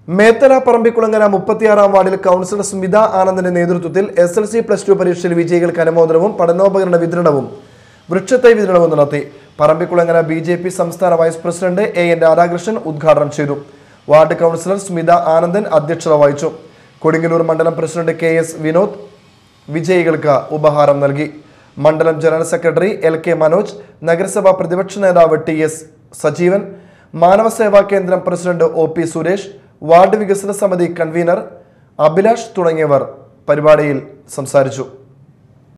മേത്തല പറമ്പിക്കുളങ്ങര മുപ്പത്തിയാറാം വാർഡിൽ കൗൺസിലർ സ്മിത ആനന്ദിന്റെ നേതൃത്വത്തിൽ S L C plus two പരീക്ഷയിൽ വിജയികൾക്ക് അനുമോദനവും പഠനോപകരണ വിതരണവും വൃക്ഷത്തൈ വിതരണവും നടത്തി പറമ്പിക്കുളങ്ങര ബി ജെ പി സംസ്ഥാന vice president A N Radhakrishnan ഉദ്ഘാടനം ചെയ്തു വാർഡ് കൗൺസിലർ സ്മിത ആനന്ദൻ അധ്യക്ഷത വഹിച്ചു കൊടുങ്ങല്ലൂർ മണ്ഡലം പ്രസിഡന്റ് കെ എസ് വിനോദ് വിജയികൾക്ക് ഉപഹാരം നൽകി മണ്ഡലം general secretary L K Manoj നഗരസഭാ പ്രതിപക്ഷ നേതാവ് ടി എസ് സജീവൻ മാനവസേവാ കേന്ദ്രം president O P Suresh ward വികസന സമിതി കൺവീനർ അഭിലാഷ് തുടങ്ങിയവർ പരിപാടിയിൽ സംസാരിച്ചു